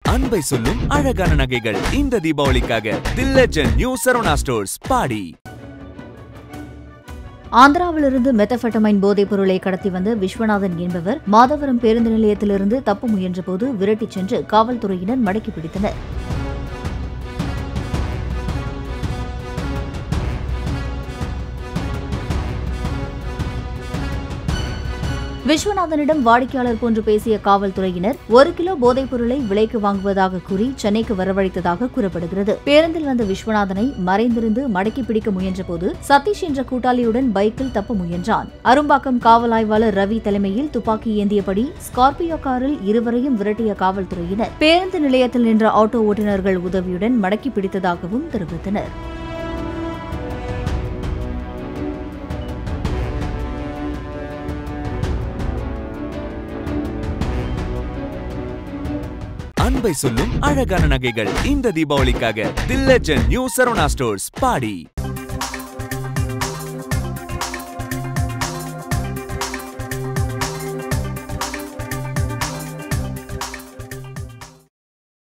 அன்பை சொல்லும் அழகான நகைகள் இந்த தீபாவளிக்காக The Legend New Saravana Stores Padi ஆந்திராவிலிருந்து மெத்தபெட்டமைன் போதைப் பொருளை கடத்தி வந்த விஸ்வநாதன் என்பவர் மாதவரம் பேருந்து நிலையத்திலிருந்து தப்ப முயன்றபோது விரட்டிச் சென்று காவல்துறையினர் மடக்கி பிடித்தனர் விஸ்வநாதனிடம் வாடிக்கையாளர் போன்று பேசிய காவல்துறையினர் ஒரு கிலோ போதைப் பொருளை விலைக்கு வாங்குவதாக கூறி சென்னைக்கு வரவழைத்ததாக கூறப்படுகிறது பேருந்தில் வந்த விஸ்வநாதனை மறைந்திருந்து மடக்கி பிடிக்க முயன்றபோது சதீஷ் என்ற கூட்டாளியுடன் பைக்கில் தப்ப முயன்றான் அரும்பாக்கம் காவல் ஆய்வாளர் ரவி தலைமையில் துப்பாக்கி ஏந்தியபடி ஸ்கார்பியோ காரில் இருவரையும் விரட்டிய காவல்துறையினர் பேருந்து நிலையத்தில் நின்ற ஆட்டோ ஓட்டுநர்கள் உதவியுடன் மடக்கி பிடித்ததாகவும் தெரிவித்தனர் அன்பை சொல்லும் அழகான நகைகள் இந்த தீபாவளிக்காக The Legend New Saravana Stores body